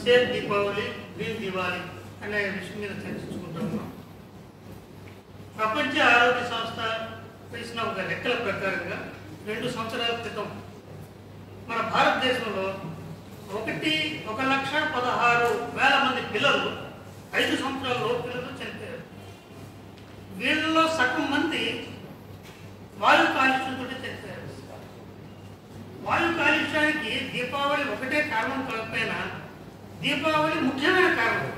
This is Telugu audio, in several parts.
సేఫ్ దీపావళి గ్రీన్ దివాళి అనే విషయం మీద చర్చించుకుంటున్నాం ప్రపంచ ఆరోగ్య సంస్థ వేసిన ఒక లెక్కల ప్రకారంగా రెండు సంవత్సరాల క్రితం మన భారతదేశంలో ఒకటి ఒక లక్ష పదహారు వేల మంది పిల్లలు ఐదు సంవత్సరాల పిల్లలు చనిపోయారు వీళ్ళలో సగం మంది వాయు కాలుష్యంతో చనిపోయారు వాయు కాలుష్యానికి దీపావళి ఒకటే కారణం కాకపోయినా దీపావళి ముఖ్యమైన కారణం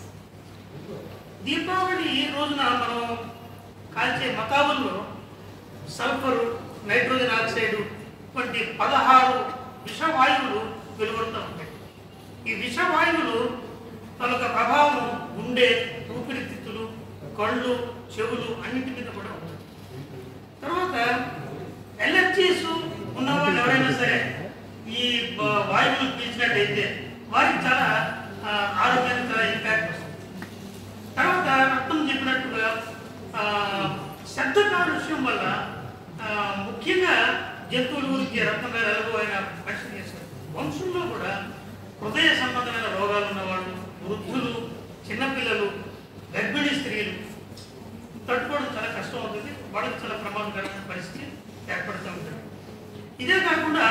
దీపావళి ఈ రోజున మనం కాల్చే మతాబుల్లో సల్ఫరు నైట్రోజన్ ఆక్సైడ్ వంటి పదహారు విషవాయువులు వెలువడుతూ ఉంటాయి ఈ విషవాయువులు తనొక ప్రభావం గుండె ఊపిరితిత్తులు కళ్ళు చెవులు అన్నింటి మీద కూడా ఉంటుంది తర్వాత ఎలర్జీస్ ఉన్నవాళ్ళు ఎవరైనా సరే ఈ బ- వాయువులు పీల్చినట్టయితే వారికి చాలా ఆ, ఆరోగ్యానికి చాలా ఇంపాక్ట్ వస్తుంది తర్వాత రక్తం చెప్పినట్టుగా ఆ, శబ్ద కాలుష్యం వల్ల ఆ, ముఖ్యంగా జంతువుల గురించి రక్తం ఎలాగో ఆయన పరిస్థితి చేశారు వంశంలో కూడా హృదయ సంబంధమైన రోగాలు ఉన్నవాళ్ళు వృద్ధులు చిన్నపిల్లలు గర్భిణీ స్త్రీలు తట్టుకోవడం చాలా కష్టం అవుతుంది వాళ్ళకి చాలా ప్రమాదకరమైన పరిస్థితి ఏర్పడుతూ ఉంటుంది ఇదే కాకుండా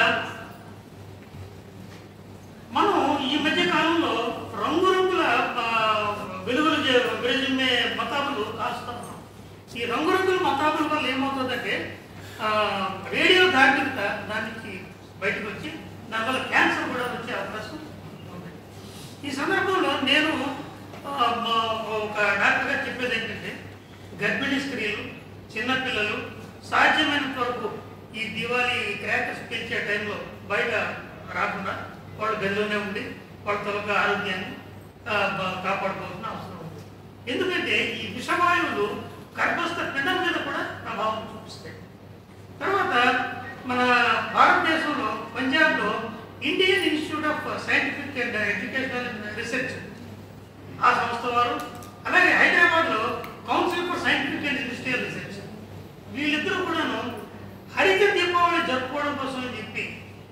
మనం ఈ మధ్య కాలంలో రంగురంగుల ఆ, వెలుగులు చే- వెలుగుమే మతాబులు కాస్తా ఉన్నాం ఈ రంగురంగుల మతాబుల వల్ల ఏమవుతుందంటే ఆ, రేడియో ధార్మికత దానికి బయటకు వచ్చి దానివల్ల క్యాన్సర్ కూడా వచ్చే అవకాశం ఉంది ఈ సందర్భంలో నేను ఆ, మా- ఒక డాక్టర్గా చెప్పేది ఏంటంటే గర్భిణీ స్త్రీలు చిన్నపిల్లలు సాధ్యమైనంత వరకు ఈ దివాళీ క్రాకర్స్ పెంచే టైంలో బయట రాకుండా వాళ్ళు గదిలోనే ఉండి వాళ్ళ తొలక ఆరోగ్యాన్ని ఆ, బ- కాపాడుకోవాల్సిన అవసరం ఉంది ఎందుకంటే ఈ విషవాయువులు గర్భస్థ పిండం మీద కూడా ప్రభావం చూపిస్తాయి తర్వాత మన భారతదేశంలో పంజాబ్లో Indian institute of scientific and educational research ఆ సంస్థ వారు అలాగే హైదరాబాద్లో council for scientific and industrial research వీళ్ళిద్దరూ కూడాను హరిత దీపావళి జరుపుకోవడం కోసం అని చెప్పి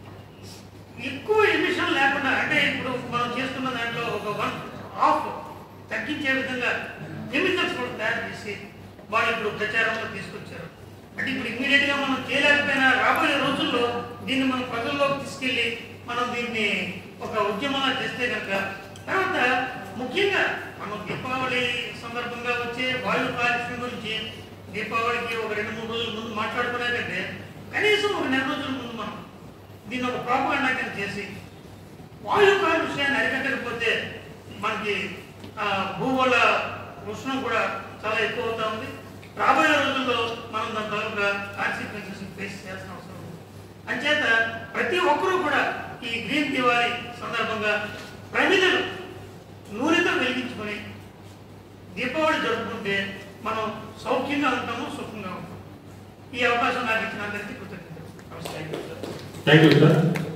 ఎక్కువ ఎమిషన్ లేకుండా అంటే ఇప్పుడు మనం చేస్తున్న దాంట్లో ఒక వన్ హాఫ్ తగ్గించే విధంగా కెమికల్స్ కూడా తయారు చేసి వాళ్ళు ఇప్పుడు ప్రచారంలో తీసుకొచ్చారు అంటే ఇప్పుడు ఇమ్మీడియట్ గా మనం చేయలేకపోయినా రాబోయే రోజుల్లో దీన్ని మనం ప్రజల్లోకి తీసుకెళ్ళి మనం దీన్ని ఒక ఉద్యమంగా చేస్తే కనుక తర్వాత ముఖ్యంగా మనం దీపావళి సందర్భంగా వచ్చే వాయు కాలుష్యం గురించి దీపావళికి ఒక రెండు మూడు రోజుల ముందు మాట్లాడుకునే కంటే కనీసం ఒక నెల రోజుల ముందు మనం దీన్ని ఒక ప్రాపగాండా కింద చేసి వాయు కాలుష్యాన్ని అరికట్టకపోతే మనకి ఆ, భూగోళ ఉష్ణం కూడా చాలా ఎక్కువ అవుతా ఉంది రాబోయే రోజుల్లో మనం దాని తాలూకా కాన్సిక్వెన్సెస్ ఫేస్ చేయాల్సిన అవసరం ఉంది అంచేత ప్రతి ఒక్కరూ కూడా ఈ గ్రీన్ దివాళీ సందర్భంగా ప్రమిదలు నూనెతో వెలిగించుకొని దీపావళి జరుపుకుంటే మనం సౌఖ్యంగా ఉంటాము సుఖంగా ఉంటాము ఈ అవకాశం నాకు ఇచ్చిన అందరికీ కృతజ్ఞతలు నమస్తే థ్యాంక్ యూ సార్